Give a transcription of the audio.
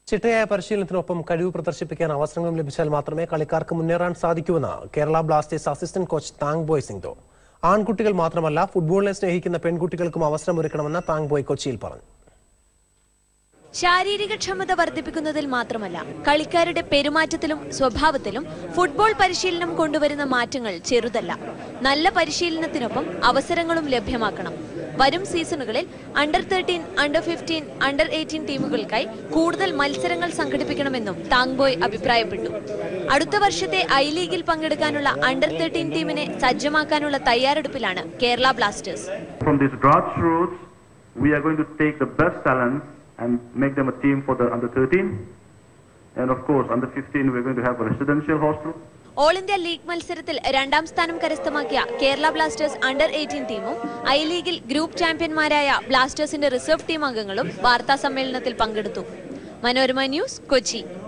ചിട്ടയായ പരിശീലനത്തിനൊപ്പം കഴിവ് പ്രദർശിപ്പിക്കാൻ അവസരങ്ങളും ലഭിച്ചാൽ മാത്രമേ കളിക്കാർക്ക് മുന്നേറാൻ സാധിക്കൂവെന്ന് Kerala Blasters assistant coach Thangboi Singto ആൺകുട്ടികൾ മാത്രമല്ല ഫുട്ബോളിനെ സ്നേഹിക്കുന്ന പെൺകുട്ടികൾക്കും അവസരമൊരുക്കണമെന്ന് താങ് ബോയ് കൊച്ചിയിൽ പറഞ്ഞു ശാരീരിക ക്ഷമത വർദ്ധിപ്പിക്കുന്നതിൽ മാത്രമല്ല കളിക്കാരുടെ പെരുമാറ്റത്തിലും സ്വഭാവത്തിലും ഫുട്ബോൾ പരിശീലനം കൊണ്ടുവരുന്ന മാറ്റങ്ങൾ ചെറുതല്ല നല്ല പരിശീലനത്തിനൊപ്പം അവസരങ്ങളും ലഭ്യമാക്കണം വരും സീസണുകളിൽ under thirteen under fifteen under eighteen ടീമുകൾക്കായി കൂടുതൽ മത്സരങ്ങൾ സംഘടിപ്പിക്കണമെന്നും താങ്ബോയ് അഭിപ്രായപ്പെട്ടു അടുത്ത വർഷത്തെ ഐ ലീഗിൽ പങ്കെടുക്കാനുള്ള അണ്ടർ തേർട്ടീൻ ടീമിനെ സജ്ജമാക്കാനുള്ള തയ്യാറെടുപ്പിലാണ് Kerala Blasters From these grassroots, we are going to take the best talents and make them a team for the under 13. And of course, under 15, we're going to have a residential hostel. All India league മത്സരത്തിൽ രണ്ടാം സ്ഥാനം കരസ്ഥമാക്കിയ Kerala Blasters under eighteen ടീമും I ലീഗിൽ group ചാമ്പ്യന്മാരായ ബ്ലാസ്റ്റേഴ്സിന്റെ reserve team അംഗങ്ങളും വാർത്താ സമ്മേളനത്തിൽ പങ്കെടുത്തു മനോരമ ന്യൂസ് കൊച്ചി